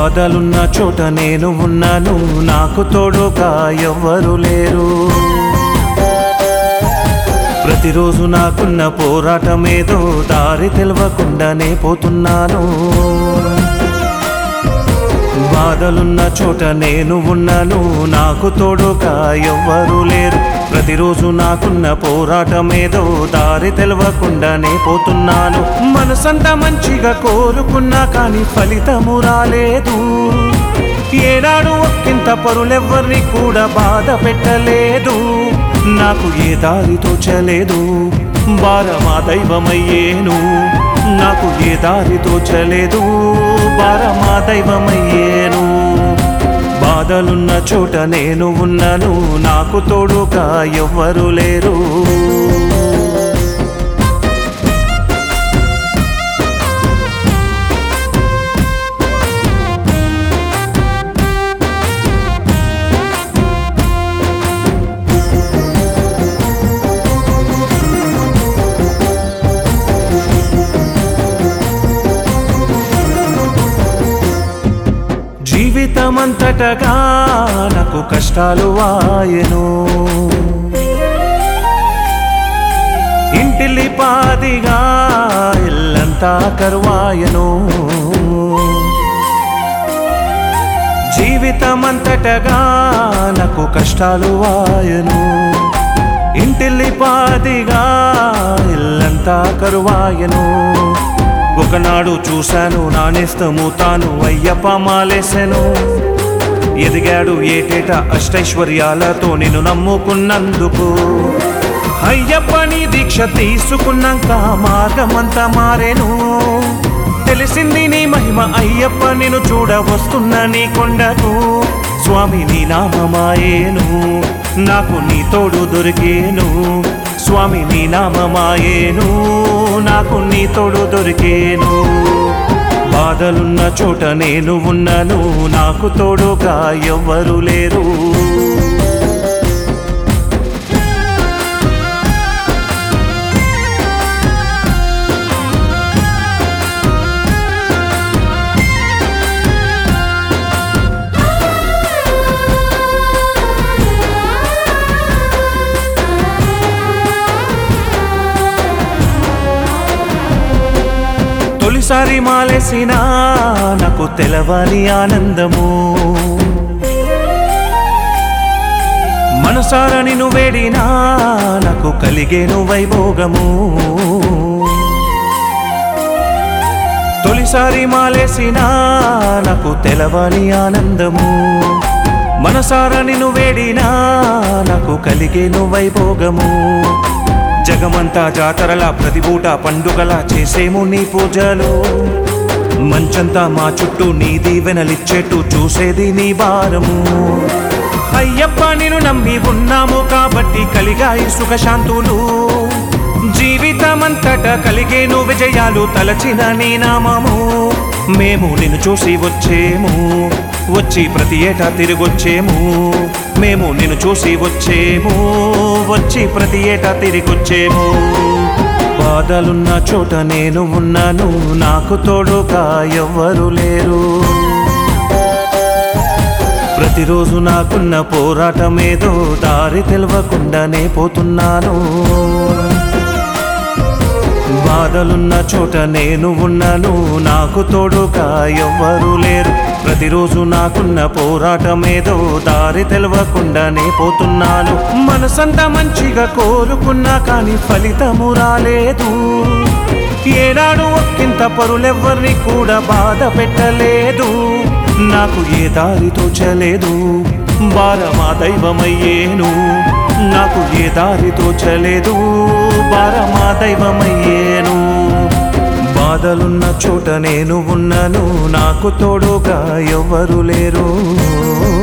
బాధలున్న చోట నేను ఉన్నాను నాకు తోడుగా ఎవ్వరు లేరు ప్రతిరోజు నాకున్న పోరాటమేదో దారి తెలవకుండానే పోతున్నాను బాధలున్న చోట నేను ఉన్నాను నాకు తోడుగా ఎవ్వరు లేరు ప్రతిరోజు నాకున్న పోరాటమేదో దారి తెలవకుండానే పోతున్నాను మనసంతా మంచిగా కోరుకున్నా కానీ ఫలితము రాలేదు ఏనాడు ఒక్కింత పరులెవ్వరిని కూడా బాధ పెట్టలేదు నాకు ఏ దారి తోచలేదు భారమా దైవమయ్యేను నాకు ఏ దారి తోచలేదు భారమా దైవమయ్యేను బాధలున్న చోట నేను ఉన్నాను నాకు తోడుగా ఎవ్వరు లేరు జీవితమంతటగా నాకు కష్టాలు వాయను ఇంటిల్లి పాదిగా ఇల్లంతా కరువాయను జీవితమంతటగా నాకు కష్టాలు వాయను ఇంటిల్లి పాదిగా ఇల్లంతా కరువాయను ఒకనాడు చూశాను నానేస్తము తాను అయ్యప్ప మాలేసెను ఎదిగాడు ఏటేట అష్టైశ్వర్యాలతో నేను నమ్ముకున్నందుకు అయ్యప్ప నీ దీక్ష తీసుకున్నాక మార్గమంతా మారేను తెలిసింది నీ మహిమ అయ్యప్ప నేను చూడ వస్తున్న నీ కొండకు స్వామి నీ నామమాయేను నాకు నీ తోడు దొరికేను స్వామి నీ నామమాయేను నాకు నీ తోడు దొరికేను బాధలున్న చోట నేను ఉన్నాను నాకు తోడుగా ఎవ్వరు లేరు తొలిసారి మాలేసిన నాకు తెలవని ఆనందము మనసార నిన్ను వేడినా నాకు కలిగేను వైభోగము తొలిసారి మాలేసిన నాకు తెలవని ఆనందము మనసార నిన్ను వేడినా నాకు కలిగేను వైభోగము జగమంతా జాతరలా ప్రతిపూట పండుగలా చేసేము నీ పూజలు మంచంతా మా చుట్టూ నీ దీవెనలిచ్చేట్టు చూసేది నీ భారము అయ్యప్ప నేను నమ్మి ఉన్నాము కాబట్టి కలిగాయి సుఖశాంతులు జీవితమంతట కలిగేను విజయాలు తలచిన నీ నామము మేము నిన్ను చూసి వచ్చేము వచ్చి ప్రతి ఏటా తిరిగొచ్చేము మేము నిన్ను చూసి వచ్చేము వచ్చి ప్రతి ఏటా తిరిగొచ్చేము బాధలున్న చోట నేను ఉన్నాను నాకు తోడుగా ఎవ్వరు లేరు ప్రతిరోజు నాకున్న పోరాటమేదో దారి తెలవకుండానే పోతున్నాను బాధలున్న చోట నేను ఉన్నాను నాకు తోడుగా ఎవ్వరు లేరు ప్రతిరోజు నాకున్న పోరాటమేదో దారి తెలవకుండానే పోతున్నాను మనసంతా మంచిగా కోరుకున్నా కానీ ఫలితము రాలేదు ఏనాడు ఒక్కింత పరులెవ్వరిని కూడా బాధ పెట్టలేదు నాకు ఏ దారి తోచలేదు భారమా దైవమయ్యేను నాకు ఏ దారి తోచలేదు భారమా దైవమయ్యేను బాధలున్న చోట నేను ఉన్నాను నాకు తోడుగా ఎవ్వరు లేరు